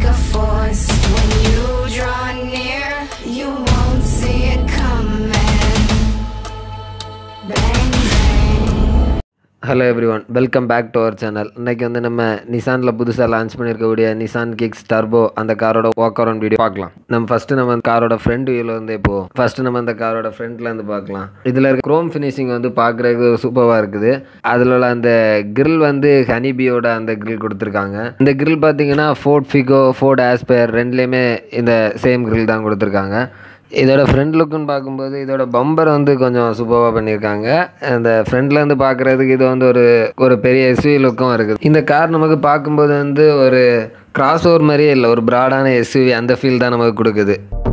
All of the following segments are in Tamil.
a force. When you draw near, you won't see it coming. Bang, bang. Hello everyone welcome back to our channel இன்னைக்கு வந்து நம்ம நிசானில் புதுசாக லான்ச் பண்ணியிருக்கக்கூடிய நிசான் கிக்ஸ் டர்போ அந்த காரோட வாக் அரௌண்ட் வீடியோ பார்க்கலாம் நம்ம ஃபஸ்ட்டு நம்ம அந்த காரோட ஃப்ரண்ட் வியூவில் வந்து இப்போ ஃபஸ்ட்டு நம்ம அந்த காரோட ஃப்ரண்ட்ல இருந்து பார்க்கலாம் இதில் இருக்க க்ரோம் ஃபினிஷிங் வந்து பார்க்குறதுக்கு சூப்பராக இருக்குது அதில் உள்ள அந்த கிரில் வந்து ஹனிபியோட அந்த கிரில் கொடுத்துருக்காங்க இந்த கிரில் பார்த்தீங்கன்னா ஃபோர்ட் ஃபிகோ ஃபோர்ட் ஆஸ்பயர் ரெண்டுலேயுமே இந்த சேம் கிரில் தான் கொடுத்துருக்காங்க இதோட ஃப்ரண்ட் லுக்குன்னு பார்க்கும்போது இதோட பம்பர் வந்து கொஞ்சம் சூப்பராக பண்ணியிருக்காங்க அந்த ஃப்ரண்ட்லேருந்து பார்க்குறதுக்கு இது வந்து ஒரு ஒரு பெரிய எஸ்வி லுக்கும் இருக்குது இந்த கார் நமக்கு பார்க்கும்போது வந்து ஒரு கிராஸ் ஓவர் மாதிரியே இல்லை ஒரு ப்ராடான எஸ்யூவி அந்த ஃபீல் தான் நமக்கு கொடுக்குது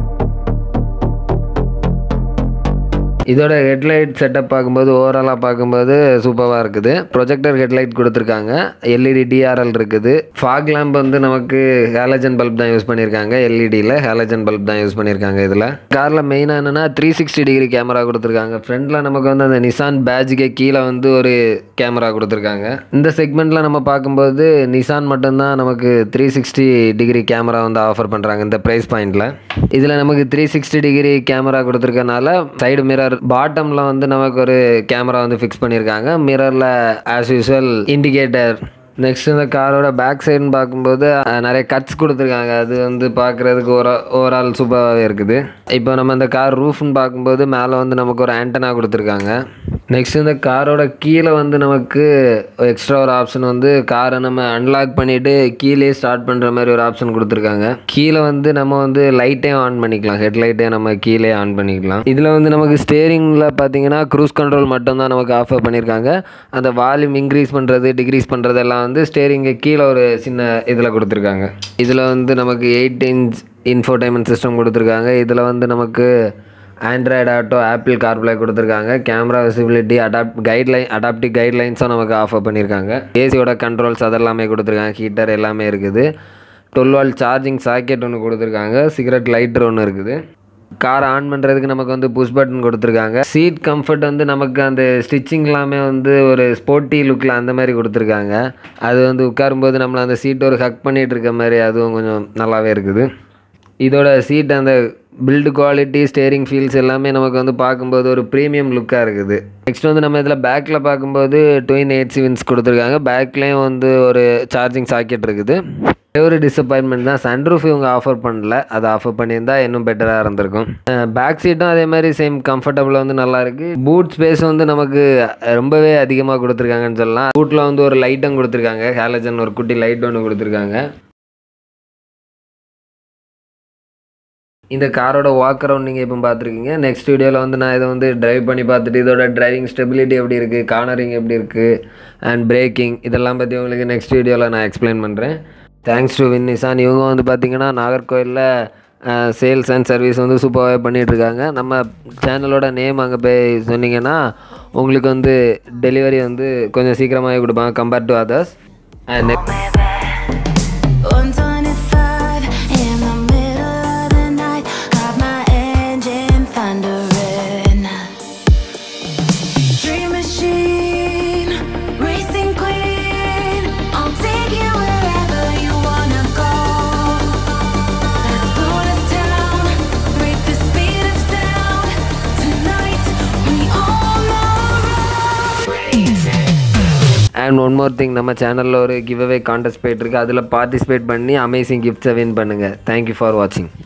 இதோட ஹெட்லைட் செட்டப் பார்க்கும்போது ஓவராலாக பார்க்கும்போது சூப்பராக இருக்குது ப்ரொஜெக்டர் ஹெட்லைட் கொடுத்துருக்காங்க எல்இடி டிஆர்எல் இருக்குது ஃபாக் லேம்ப் வந்து நமக்கு ஹேலஜன் பல்ப் தான் யூஸ் பண்ணியிருக்காங்க எல்இடியில் ஹேலஜன் பல்ப் தான் யூஸ் பண்ணியிருக்காங்க இதில் காரில் மெயினாக என்னென்னா த்ரீ சிக்ஸ்டி டிகிரி கேமரா கொடுத்துருக்காங்க ஃப்ரண்ட்டில் நமக்கு வந்து அந்த நிசான் பேஜுக்கு கீழே வந்து ஒரு கேமரா கொடுத்துருக்காங்க இந்த செக்மெண்ட்டில் நம்ம பார்க்கும்போது நிசான் மட்டும்தான் நமக்கு த்ரீ சிக்ஸ்டி டிகிரி கேமரா வந்து ஆஃபர் பண்ணுறாங்க இந்த ப்ரைஸ் பாயிண்டில் இதில் நமக்கு த்ரீ சிக்ஸ்டி டிகிரி கேமரா கொடுத்துருக்கனால சைடு மிரர் பாட்டமில் வந்து நமக்கு ஒரு கேமரா வந்து ஃபிக்ஸ் பண்ணியிருக்காங்க மிரரில் ஆஸ் யூஸ்வல் இண்டிகேட்டர் நெக்ஸ்ட் இந்த காரோட பேக் சைடுன்னு பார்க்கும்போது அஹ், நிறைய கட்ஸ் கொடுத்துருக்காங்க அது வந்து பார்க்குறதுக்கு ஒரு ஓவரால் சூப்பராகவே இருக்குது இப்போ நம்ம இந்த கார் ரூஃப்னு பார்க்கும்போது மேலே வந்து நமக்கு ஒரு ஆண்டனா கொடுத்துருக்காங்க நெக்ஸ்ட் இந்த காரோட கீழே வந்து நமக்கு எக்ஸ்ட்ரா ஒரு ஆப்ஷன் வந்து காரை நம்ம அன்லாக் பண்ணிவிட்டு கீழே ஸ்டார்ட் பண்ணுற மாதிரி ஒரு ஆப்ஷன் கொடுத்துருக்காங்க கீழே வந்து நம்ம வந்து லைட்டையும் ஆன் பண்ணிக்கலாம் ஹெட்லைட்டையும் நம்ம கீழே ஆன் பண்ணிக்கலாம் இதில் வந்து நமக்கு ஸ்டேரிங்கில் பார்த்தீங்கன்னா க்ரூஸ் கண்ட்ரோல் மட்டும்தான் நமக்கு ஆஃபர் பண்ணியிருக்காங்க அந்த வால்யூம் இன்க்ரீஸ் பண்ணுறது டிக்ரீஸ் பண்ணுறதெல்லாம் வந்து ஸ்டேரிங்கு கீழே ஒரு சின்ன இதில் கொடுத்துருக்காங்க இதில் வந்து நமக்கு எயிட் இன்ச் இன்ஃபோடைன்மெண்ட் சிஸ்டம் கொடுத்துருக்காங்க இதில் வந்து நமக்கு ஆண்ட்ராய்டு ஆட்டோ ஆப்பிள் கார்ப்ளே கொடுத்துருக்காங்க camera visibility adapt guideline adaptive கைட்லைன்ஸும் நமக்கு ஆஃபர் பண்ணியிருக்காங்க ஏசியோட கண்ட்ரோல்ஸ் அதெல்லாமே கொடுத்துருக்காங்க ஹீட்டர் எல்லாமே இருக்குது டுவெல் வால் சார்ஜிங் சாக்கெட் ஒன்று கொடுத்துருக்காங்க சிகரெட் லைட்டர் ஒன்று இருக்குது கார் ஆன் பண்ணுறதுக்கு நமக்கு வந்து புஷ் பட்டன் கொடுத்துருக்காங்க சீட் கம்ஃபர்ட் வந்து நமக்கு அந்த ஸ்டிச்சிங் எல்லாமே வந்து ஒரு ஸ்போர்ட்டி லுக்கில் அந்த மாதிரி கொடுத்துருக்காங்க அது வந்து உட்காரும்போது நம்மளை அந்த சீட் ஒரு ஹக் பண்ணிகிட்டு இருக்க மாதிரி அதுவும் கொஞ்சம் நல்லாவே இருக்குது இதோட சீட் அந்த பில்டு குவாலிட்டி ஸ்டேரிங் ஃபீல்ஸ் எல்லாமே நமக்கு வந்து பார்க்கும்போது ஒரு ப்ரீமியம் லுக்காக இருக்குது நெக்ஸ்ட் வந்து நம்ம இதில் பேக்கில் பார்க்கும்போது டுவின் எயிட் சிவின்ஸ் கொடுத்துருக்காங்க பேக்லேயும் வந்து ஒரு சார்ஜிங் சாக்கெட் இருக்குது ஒரே ஒரு டிசப்பாயின்மெண்ட் தான் சன்ரூஃப் இவங்க ஆஃபர் பண்ணல அதை ஆஃபர் பண்ணியிருந்தா இன்னும் பெட்டராக இருந்திருக்கும் பேக் சீட்டும் அதே மாதிரி சேம் கம்ஃபர்டபுளாக வந்து நல்லா இருக்கு பூட் ஸ்பேஸ் வந்து நமக்கு ரொம்பவே அதிகமாக கொடுத்துருக்காங்கன்னு சொல்லலாம் பூட்டில் வந்து ஒரு லைட்டும் கொடுத்துருக்காங்க ஹேலஜன் ஒரு குட்டி லைட் ஒன்று கொடுத்துருக்காங்க இந்த காரோட வாக் அரவுண்ட் நீங்கள் இப்போ பார்த்துருக்கீங்க நெக்ஸ்ட் வீடியோவில் வந்து நான் இதை வந்து டிரைவ் பண்ணி பார்த்துட்டு இதோட டிரைவிங் ஸ்டெபிலிட்டி எப்படி இருக்குது கார்னரிங் எப்படி இருக்குது அண்ட் பிரேக்கிங் இதெல்லாம் பற்றி உங்களுக்கு நெக்ஸ்ட் வீடியோவில் நான் எக்ஸ்பிளைன் பண்ணுறேன் தேங்க்ஸ் டு வின் நிசான் இவங்க வந்து பார்த்திங்கன்னா நாகர்கோயிலில் சேல்ஸ் அண்ட் சர்வீஸ் வந்து சூப்பராகவே பண்ணிகிட்ருக்காங்க நம்ம சேனலோட நேம் அங்கே போய் சொன்னீங்கன்னா உங்களுக்கு வந்து டெலிவரி வந்து கொஞ்சம் சீக்கிரமாகவே கொடுப்பாங்க compared to others and 125 in the middle of the night, got my engine thundering. Dream machine, racing queen, I'll take you wherever you wanna go. Let's slow us down, break the speed of sound. Tonight we all know and one more thing நம்ம சேனலில் ஒரு கிவ் அவே கான்டெஸ்ட் போயிட்டுருக்கு அதில் பார்ட்டிசிபேட் பண்ணி அமேசிங் கிஃப்ட்ஸை வின் பண்ணுங்கள் தேங்க்யூ ஃபார் வாட்சிங்